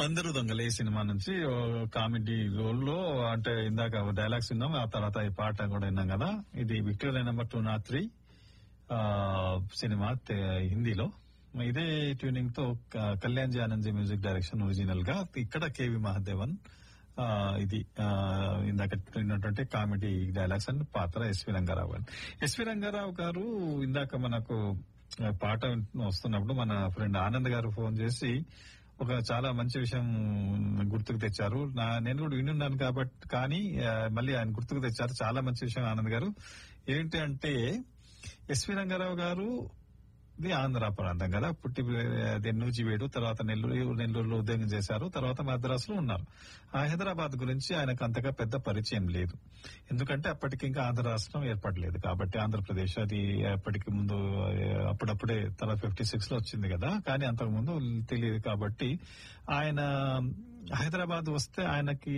అందరూ దొంగలే ఈ సినిమా నుంచి ఓ కామెడీ రోల్ లో అంటే ఇందాక డైలాగ్స్ విన్నాం ఆ తర్వాత ఈ పాట కూడా విన్నాం కదా ఇది Victoria number two nought three సినిమా తె- హిందీలో ఇదే ట్యూనింగ్ తో క- Kalyan ji Anand ji music direction original గా ఇక్కడ కేవి మహాదేవన్ ఆ, ఇది ఆ, ఇందాక విన్నటువంటి కామెడీ డైలాగ్స్ అండ్ పాత్ర ఎస్వి రంగారావు గారు ఎస్వి రంగారావు గారు ఇందాక మనకు ఆ, పాట వస్తున్నప్పుడు మన ఫ్రెండ్ ఆనంద్ గారు ఫోన్ చేసి ఒక చాలా మంచి విషయం గుర్తుకు తెచ్చారు నా నేను కూడా వినున్నాను కాబట్టి కానీ ఆ, మళ్ళీ ఆయన గుర్తుకు తెచ్చారు చాలా మంచి విషయం ఆనంద్ గారు ఏంటి అంటే ఎస్వి రంగారావు గారు ఇది ఆంధ్ర ప్రాంతం కదా పుట్టి అది నూజివేడు తర్వాత నెల్లూరు నెల్లూరులో ఉద్యోగం చేశారు తర్వాత మద్రాసులో ఉన్నారు ఆ హైదరాబాద్ గురించి ఆయనకు అంతగా పెద్ద పరిచయం లేదు ఎందుకంటే అప్పటికి ఇంకా ఆంధ్ర రాష్ట్రం ఏర్పడలేదు కాబట్టి ఆంధ్రప్రదేశ్ అది అప్పటికి ముందు ఆ, అప్పుడప్పుడే తర్వాత ఫిఫ్టీ సిక్స్ లో వచ్చింది కదా కానీ అంతకు ముందు తెలియదు కాబట్టి ఆయన హైదరాబాద్ వస్తే ఆయనకి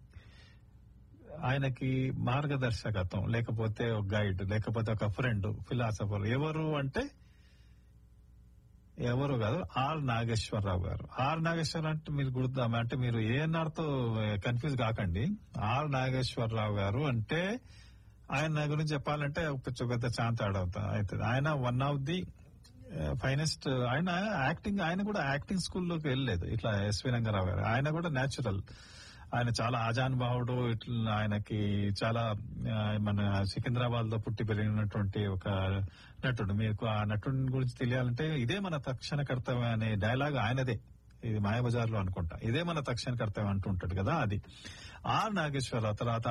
ఆయనకి మార్గదర్శకత్వం లేకపోతే ఒక గైడ్ లేకపోతే ఒక ఫ్రెండ్ ఫిలాసఫర్ ఎవరు అంటే ఎవరు కాదు ఆర్ నాగేశ్వరరావు గారు ఆర్ నాగేశ్వరరావు అంటే మీరు గుర్తామా అంటే మీరు ఏఎన్ఆర్ తో కన్ఫ్యూజ్ కాకండి ఆర్ నాగేశ్వరరావు గారు అంటే ఆయన గురించి చెప్పాలంటే ఒక పెద్ద పెద్ద చాంతాడు అవుతుంది ఆయన వన్ ఆఫ్ ది ఫైనెస్ట్ ఆయన యాక్టింగ్ ఆయన కూడా యాక్టింగ్ స్కూల్లోకి వెళ్ళలేదు ఇట్లా ఎస్వి రంగారావు గారు ఆయన కూడా నేచురల్ ఆయన చాలా ఆజానుభావుడు ఇట్లా ఆయనకి చాలా ఆ, మన సికింద్రాబాద్ లో పుట్టి పెరిగినటువంటి ఒక నటుడు మీకు ఆ నటుడి గురించి తెలియాలంటే ఇదే మన తక్షణ కర్తవ్యం అనే డైలాగ్ ఆయనదే ఇది మాయాబజార్ లో అనుకుంటా ఇదే మన తక్షణ కర్తవ్యం అంటుంటాడు కదా అది ఆర్ నాగేశ్వరరావు తర్వాత